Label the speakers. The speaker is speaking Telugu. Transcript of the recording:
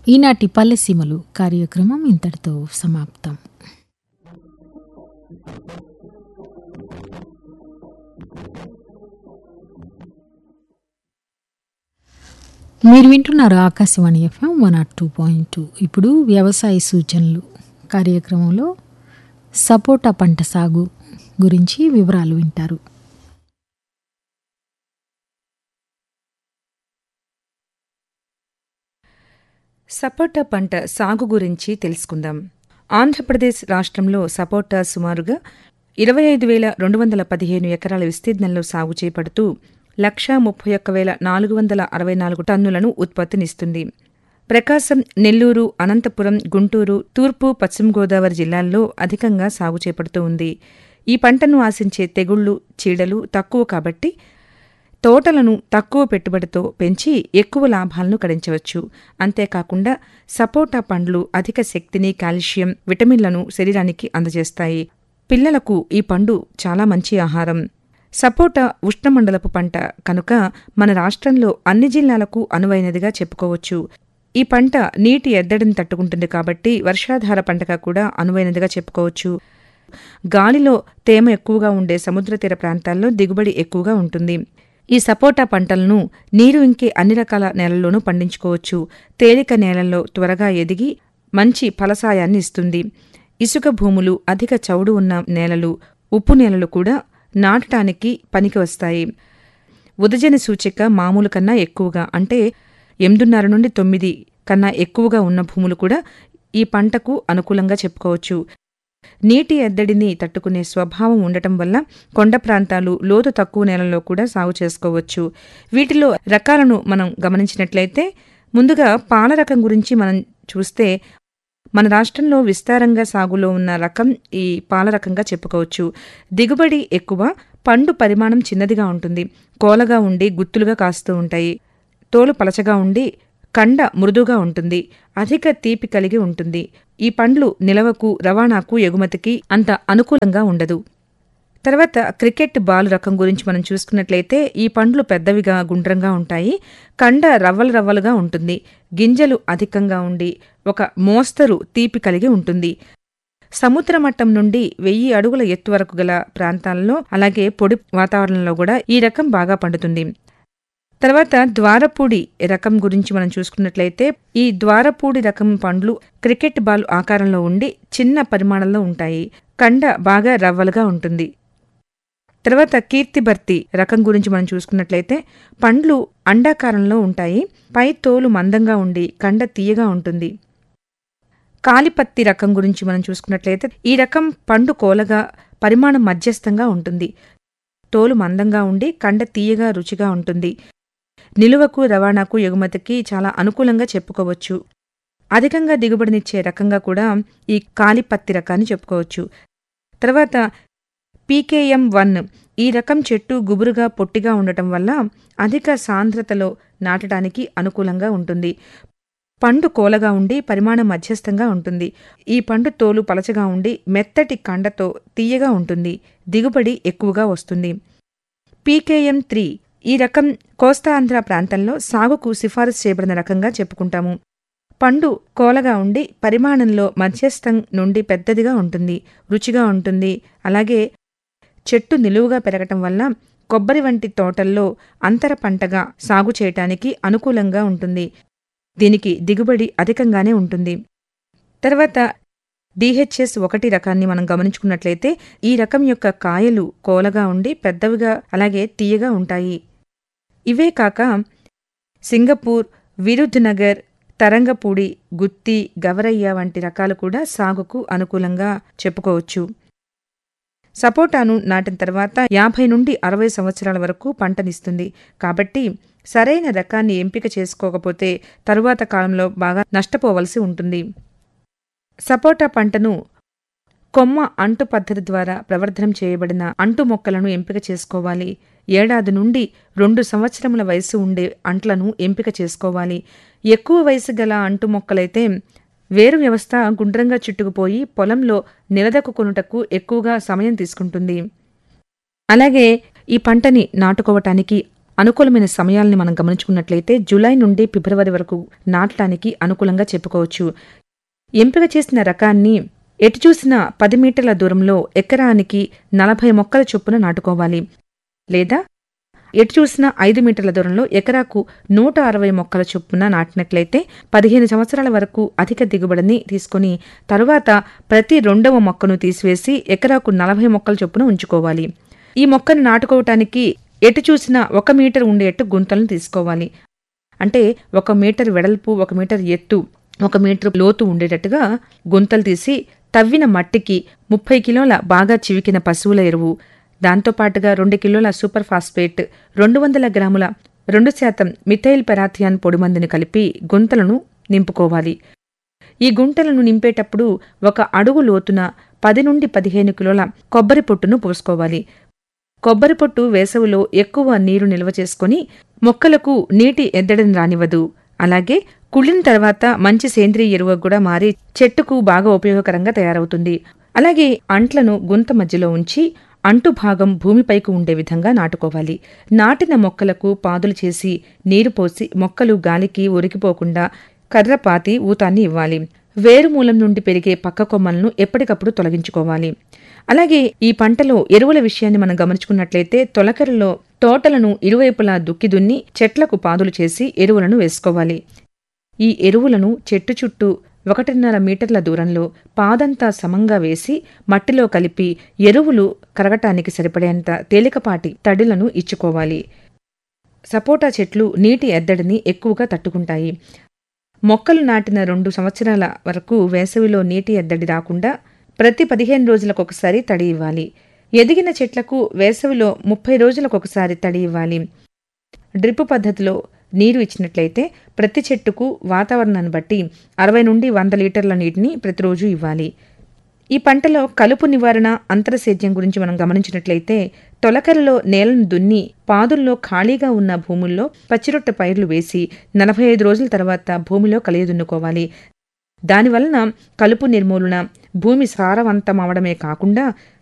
Speaker 1: ఈనాటి పల్లెసీమలు కార్యక్రమం ఇంతటితో సమాప్తం మీరు వింటున్నారు Akashvani FM one not two point two ఇప్పుడు వ్యవసాయ సూచనలు కార్యక్రమంలో సపోటా పంట సాగు గురించి వివరాలు వింటారు
Speaker 2: సపోటా పంట సాగు గురించి తెలుసుకుందాం ఆంధ్రప్రదేశ్ రాష్ట్రంలో సపోటా సుమారుగా ఇరవై ఐదు వేల రెండు వందల పదిహేను ఎకరాల విస్తీర్ణంలో సాగు చేపడుతూ లక్షా ముప్పై ఒక్క వేల నాలుగు వందల అరవై నాలుగు టన్నులను ఉత్పత్తినిస్తుంది ప్రకాశం నెల్లూరు అనంతపురం గుంటూరు తూర్పు పశ్చిమ గోదావరి జిల్లాల్లో అధికంగా సాగు చేపడుతూ ఉంది ఈ పంటను ఆశించే తెగుళ్లు చీడలు తక్కువ కాబట్టి తోటలను తక్కువ పెట్టుబడితో పెంచి ఎక్కువ లాభాలను గడించవచ్చు అంతేకాకుండా సపోటా పండ్లు అధిక శక్తిని కాల్షియం విటమిన్లను శరీరానికి అందజేస్తాయి పిల్లలకు ఈ పండు చాలా మంచి ఆహారం సపోటా ఉష్ణమండలపు పంట కనుక మన రాష్ట్రంలో అన్ని జిల్లాలకు అనువైనదిగా చెప్పుకోవచ్చు ఈ పంట నీటి ఎద్దడిని తట్టుకుంటుంది కాబట్టి వర్షాధార పంటగా కూడా అనువైనదిగా చెప్పుకోవచ్చు గాలిలో తేమ ఎక్కువగా ఉండే సముద్ర తీర ప్రాంతాల్లో దిగుబడి ఎక్కువగా ఉంటుంది ఈ సపోటా పంటలను నీరు ఇంకే అన్ని రకాల నేలల్లోనూ పండించుకోవచ్చు తేలిక నేలల్లో త్వరగా ఎదిగి మంచి ఫలసాయాన్ని ఇస్తుంది ఇసుక భూములు అధిక చౌడు ఉన్న నేలలు ఉప్పు నేలలు కూడా నాటటానికి పనికి వస్తాయి ఉదజని సూచిక మామూలు కన్నా ఎక్కువగా అంటే ఎనిమిదిన్నర నుండి తొమ్మిది కన్నా ఎక్కువగా ఉన్న భూములు కూడా ఈ పంటకు అనుకూలంగా చెప్పుకోవచ్చు నీటి ఎద్దడిని తట్టుకునే స్వభావం ఉండటం వల్ల కొండ ప్రాంతాలు లోతు తక్కువ నేలల్లో కూడా సాగు చేసుకోవచ్చు వీటిలో రకాలను మనం గమనించినట్లయితే ముందుగా పాల రకం గురించి మనం చూస్తే మన రాష్ట్రంలో విస్తారంగా సాగులో ఉన్న రకం ఈ పాల రకంగా చెప్పుకోవచ్చు దిగుబడి ఎక్కువ పండు పరిమాణం చిన్నదిగా ఉంటుంది కోలగా ఉండి గుత్తులుగా కాస్తూ ఉంటాయి తోలు పలచగా ఉండి కండ మృదుగా ఉంటుంది అధిక తీపి కలిగి ఉంటుంది ఈ పండ్లు నిలవకు రవాణాకు ఎగుమతికి అంత అనుకూలంగా ఉండదు తర్వాత క్రికెట్ బాల్ రకం గురించి మనం చూసుకున్నట్లయితే ఈ పండ్లు పెద్దవిగా గుండ్రంగా ఉంటాయి కండ రవ్వలు రవ్వలుగా ఉంటుంది గింజలు అధికంగా ఉండి ఒక మోస్తరు తీపి కలిగి ఉంటుంది సముద్ర మట్టం నుండి వెయ్యి అడుగుల ఎత్తు వరకు గల ప్రాంతాల్లో అలాగే పొడి వాతావరణంలో కూడా ఈ రకం బాగా పండుతుంది తర్వాత ద్వారపూడి రకం గురించి మనం చూసుకున్నట్లయితే ఈ ద్వారపూడి రకం పండ్లు క్రికెట్ బాల్ ఆకారంలో ఉండి చిన్న పరిమాణంలో ఉంటాయి కండ బాగా రవ్వలుగా ఉంటుంది తర్వాత కీర్తిభర్తి రకం గురించి మనం చూసుకున్నట్లయితే పండ్లు అండాకారంలో ఉంటాయి పై తోలు మందంగా ఉండి కండ తీయగా ఉంటుంది కాలిపత్తి రకం గురించి మనం చూసుకున్నట్లయితే ఈ రకం పండు కోలగా పరిమాణం మధ్యస్థంగా ఉంటుంది తోలు మందంగా ఉండి కండ తీయగా రుచిగా ఉంటుంది నిలువకు రవాణాకు ఎగుమతికి చాలా అనుకూలంగా చెప్పుకోవచ్చు అధికంగా దిగుబడినిచ్చే రకంగా కూడా ఈ కాలిపత్తి రకాన్ని చెప్పుకోవచ్చు తర్వాత పీకేఎం వన్ ఈ రకం చెట్టు గుబురుగా పొట్టిగా ఉండటం వల్ల అధిక సాంద్రతలో నాటడానికి అనుకూలంగా ఉంటుంది పండు కోలగా ఉండి పరిమాణం మధ్యస్థంగా ఉంటుంది ఈ పండు తోలు పలచగా ఉండి మెత్తటి కండతో తీయగా ఉంటుంది దిగుబడి ఎక్కువగా వస్తుంది పీకేఎం త్రీ ఈ రకం కోస్తాంధ్ర ప్రాంతంలో సాగుకు సిఫారసు చేయబడిన రకంగా చెప్పుకుంటాము పండు కోలగా ఉండి పరిమాణంలో మధ్యస్థం నుండి పెద్దదిగా ఉంటుంది రుచిగా ఉంటుంది అలాగే చెట్టు నిలువుగా పెరగటం వల్ల కొబ్బరి వంటి తోటల్లో అంతర పంటగా సాగు చేయటానికి అనుకూలంగా ఉంటుంది దీనికి దిగుబడి అధికంగానే ఉంటుంది తర్వాత డిహెచ్ఎస్ ఒకటి రకాన్ని మనం గమనించుకున్నట్లయితే ఈ రకం యొక్క కాయలు కోలగా ఉండి పెద్దవిగా అలాగే తీయగా ఉంటాయి ఇవే కాక సింగపూర్ విరుద్నగర్ తరంగపూడి గుత్తి గవరయ్య వంటి రకాలు కూడా సాగుకు అనుకూలంగా చెప్పుకోవచ్చు సపోటాను నాటిన తర్వాత యాభై నుండి అరవై సంవత్సరాల వరకు పంటనిస్తుంది కాబట్టి సరైన రకాన్ని ఎంపిక చేసుకోకపోతే తరువాత కాలంలో బాగా నష్టపోవలసి ఉంటుంది సపోటా పంటను కొమ్మ అంటు పద్ధతి ద్వారా ప్రవర్ధనం చేయబడిన అంటు మొక్కలను ఎంపిక చేసుకోవాలి ఏడాది నుండి రెండు సంవత్సరముల వయసు ఉండే అంట్లను ఎంపిక చేసుకోవాలి ఎక్కువ వయసు గల అంటు మొక్కలైతే వేరు వ్యవస్థ గుండ్రంగా చుట్టుకుపోయి పొలంలో నిలదొక్కుకొనుటకు ఎక్కువగా సమయం తీసుకుంటుంది అలాగే ఈ పంటని నాటుకోవటానికి అనుకూలమైన సమయాల్ని మనం గమనించుకున్నట్లయితే జూలై నుండి ఫిబ్రవరి వరకు నాటడానికి అనుకూలంగా చెప్పుకోవచ్చు ఎంపిక చేసిన రకాన్ని ఎటు చూసిన పది మీటర్ల దూరంలో ఎకరానికి నలభై మొక్కల చొప్పున నాటుకోవాలి లేదా ఎటు చూసిన ఐదు మీటర్ల దూరంలో ఎకరాకు నూట అరవై మొక్కల చొప్పున నాటినట్లయితే పదిహేను సంవత్సరాల వరకు అధిక దిగుబడిని తీసుకుని తరువాత ప్రతి రెండవ మొక్కను తీసివేసి ఎకరాకు నలభై మొక్కల చొప్పున ఉంచుకోవాలి ఈ మొక్కను నాటుకోవటానికి ఎటు చూసినా ఒక మీటర్ ఉండేట్టు గుంతలను తీసుకోవాలి అంటే ఒక మీటర్ వెడల్పు ఒక మీటర్ ఎత్తు ఒక మీటర్ లోతు ఉండేటట్టుగా గుంతలు తీసి తవ్విన మట్టికి ముప్పై కిలోల బాగా చివికిన పశువుల ఎరువు దాంతోపాటుగా రెండు కిలోల సూపర్ ఫాస్ఫేట్ రెండు వందల గ్రాముల రెండు శాతం మిథైల్ పెరాథియాన్ పొడిమందుని కలిపి గుంతలను నింపుకోవాలి ఈ గుంటలను నింపేటప్పుడు ఒక అడుగు లోతున పది నుండి పదిహేను కిలోల కొబ్బరి పొట్టును పోసుకోవాలి కొబ్బరి పొట్టు వేసవిలో ఎక్కువ నీరు నిల్వ చేసుకుని మొక్కలకు నీటి ఎద్దడిని రానివ్వదు అలాగే కుళ్ళిన తర్వాత మంచి సేంద్రియ ఎరువు కూడా మారి చెట్టుకు బాగా ఉపయోగకరంగా తయారవుతుంది అలాగే అంట్లను గుంత మధ్యలో ఉంచి అంటు భాగం భూమిపైకి ఉండే విధంగా నాటుకోవాలి నాటిన మొక్కలకు పాదులు చేసి నీరు పోసి మొక్కలు గాలికి ఉరికిపోకుండా కర్రపాతి ఊతాన్ని ఇవ్వాలి వేరుమూలం నుండి పెరిగే పక్క కొమ్మలను ఎప్పటికప్పుడు తొలగించుకోవాలి అలాగే ఈ పంటలో ఎరువుల విషయాన్ని మనం గమనించుకున్నట్లయితే తొలకరలో తోటలను ఇరువైపులా దుక్కి దున్ని చెట్లకు పాదులు చేసి ఎరువులను వేసుకోవాలి ఈ ఎరువులను చెట్టు చుట్టూ ఒకటిన్నర మీటర్ల దూరంలో పాదంతా సమంగా వేసి మట్టిలో కలిపి ఎరువులు కరగటానికి సరిపడేంత తేలికపాటి తడిలను ఇచ్చుకోవాలి సపోటా చెట్లు నీటి ఎద్దడిని ఎక్కువగా తట్టుకుంటాయి మొక్కలు నాటిన రెండు సంవత్సరాల వరకు వేసవిలో నీటి ఎద్దడి రాకుండా ప్రతి పదిహేను రోజులకు ఒకసారి తడి ఇవ్వాలి ఎదిగిన చెట్లకు వేసవిలో ముప్పై రోజులకు ఒకసారి తడి ఇవ్వాలి డ్రిప్ పద్ధతిలో నీరు ఇచ్చినట్లయితే ప్రతి చెట్టుకు వాతావరణాన్ని బట్టి అరవై నుండి వంద లీటర్ల నీటిని ప్రతిరోజు ఇవ్వాలి ఈ పంటలో కలుపు నివారణ అంతరసేద్యం గురించి మనం గమనించినట్లయితే తొలకరలో నేలను దున్ని పాదుల్లో ఖాళీగా ఉన్న భూముల్లో పచ్చిరొట్ట పైర్లు వేసి నలభై ఐదు రోజుల తర్వాత భూమిలో కలియదున్నుకోవాలి దానివలన కలుపు నిర్మూలన భూమి సారవంతమవడమే కాకుండా